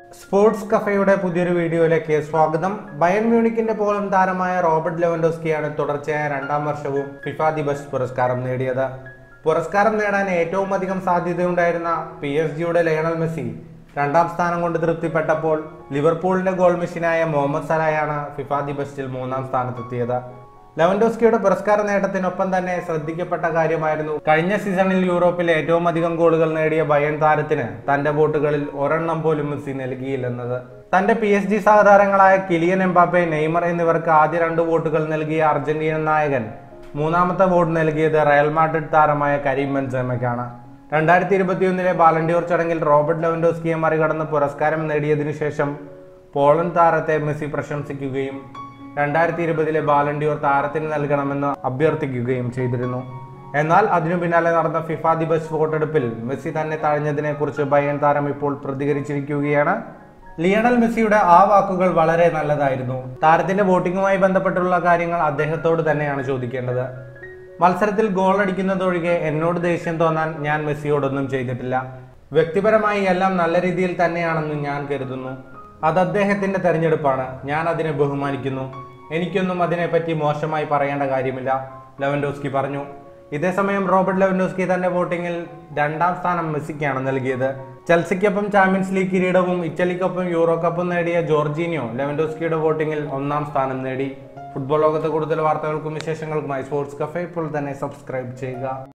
sports കഫയുടെ പുതിയൊരു വീഡിയോയിലേക്ക് സ്വാഗതം ബയൺ മ്യൂണിക്കിന്റെ പോളം താരമായ റോബർട്ട് ലെവൻഡോസ്കിയാണ് തുടർച്ചയായ രണ്ടാം വർഷവും ഫിഫ ദി ബെസ്റ്റ് പുരസ്കാരം നേടിയത് പുരസ്കാരം നേടാൻ ഏറ്റവും അധികം സാധ്യതയുണ്ടായിരുന്ന പി എസ് ജിയുടെ ലയണൽ മെസ്സി രണ്ടാം സ്ഥാനം കൊണ്ട് തൃപ്തിപ്പെട്ടപ്പോൾ ലിവർപൂളിന്റെ ഗോൾ മെഷീനായ മുഹമ്മദ് സലായാണ് ഫിഫ ദി ബെസ്റ്റിൽ മൂന്നാം സ്ഥാനത്തെത്തിയത് ലെവൻഡോസ്കിയുടെ പുരസ്കാര നേട്ടത്തിനൊപ്പം തന്നെ ശ്രദ്ധിക്കപ്പെട്ട കാര്യമായിരുന്നു കഴിഞ്ഞ സീസണിൽ യൂറോപ്പിൽ ഏറ്റവും അധികം ഗോളുകൾ നേടിയ ബയൺ താരത്തിന് തന്റെ വോട്ടുകളിൽ ഒരെണ്ണം പോലും മെസ്സി നൽകിയില്ലെന്നത് തന്റെ പി എസ് ജി സഹതാരങ്ങളായ കിലിയൻ എംബാപ്പെ നെയ്മർ എന്നിവർക്ക് ആദ്യ രണ്ട് വോട്ടുകൾ നൽകിയ അർജന്റീനൻ നായകൻ മൂന്നാമത്തെ വോട്ട് നൽകിയത് റയൽ മാഡ്രിഡ് താരമായ കരീം ബെൻസേമയ്ക്കാണ് രണ്ടായിരത്തി ഇരുപത്തിയൊന്നിലെ ബാലൻഡിയോർ ചടങ്ങിൽ റോബർട്ട് ലെവൻഡോസ്കിയെ മറികടന്ന് പുരസ്കാരം നേടിയതിനു ശേഷം പോളണ്ട് താരത്തെ മെസ്സി പ്രശംസിക്കുകയും രണ്ടായിരത്തി ഇരുപതിലെ ബാലൻഡിയോർ താരത്തിന് നൽകണമെന്ന് അഭ്യർത്ഥിക്കുകയും ചെയ്തിരുന്നു എന്നാൽ അതിനു പിന്നാലെ നടന്ന ഫിഫ ദി ബെസ്റ്റ് വോട്ടെടുപ്പിൽ മെസ്സി തന്നെ തഴഞ്ഞതിനെ കുറിച്ച് ബയൻ താരം ഇപ്പോൾ പ്രതികരിച്ചിരിക്കുകയാണ് ലിയണൽ മെസ്സിയുടെ ആ വാക്കുകൾ വളരെ നല്ലതായിരുന്നു താരത്തിന്റെ വോട്ടിങ്ങുമായി ബന്ധപ്പെട്ടുള്ള കാര്യങ്ങൾ അദ്ദേഹത്തോട് തന്നെയാണ് ചോദിക്കേണ്ടത് മത്സരത്തിൽ ഗോൾ അടിക്കുന്നതൊഴികെ എന്നോട് ദേഷ്യം തോന്നാൻ ഞാൻ മെസ്സിയോടൊന്നും ചെയ്തിട്ടില്ല വ്യക്തിപരമായി എല്ലാം നല്ല രീതിയിൽ തന്നെയാണെന്ന് ഞാൻ കരുതുന്നു അത് അദ്ദേഹത്തിന്റെ തെരഞ്ഞെടുപ്പാണ് ഞാൻ അതിനെ ബഹുമാനിക്കുന്നു എനിക്കൊന്നും അതിനെപ്പറ്റി മോശമായി പറയേണ്ട കാര്യമില്ല ലെവൻഡോസ്കി പറഞ്ഞു ഇതേസമയം റോബർട്ട് ലെവൻഡോസ്കി തന്റെ വോട്ടിങ്ങിൽ രണ്ടാം സ്ഥാനം മെസ്സിക്കാണ് നൽകിയത് ചെൽസിക്കൊപ്പം ചാമ്പ്യൻസ് ലീഗ് കിരീടവും ഇറ്റലിക്കൊപ്പം യൂറോ കപ്പും നേടിയ ജോർജീനിയോ ലെവൻഡോസ്കിയുടെ വോട്ടിങ്ങിൽ ഒന്നാം സ്ഥാനം നേടി ഫുട്ബോൾ ലോകത്തെ കൂടുതൽ വാർത്തകൾക്കും വിശേഷങ്ങൾക്കുമായി സ്പോർട്സ് കഫേ ഇപ്പോൾ തന്നെ സബ്സ്ക്രൈബ് ചെയ്യുക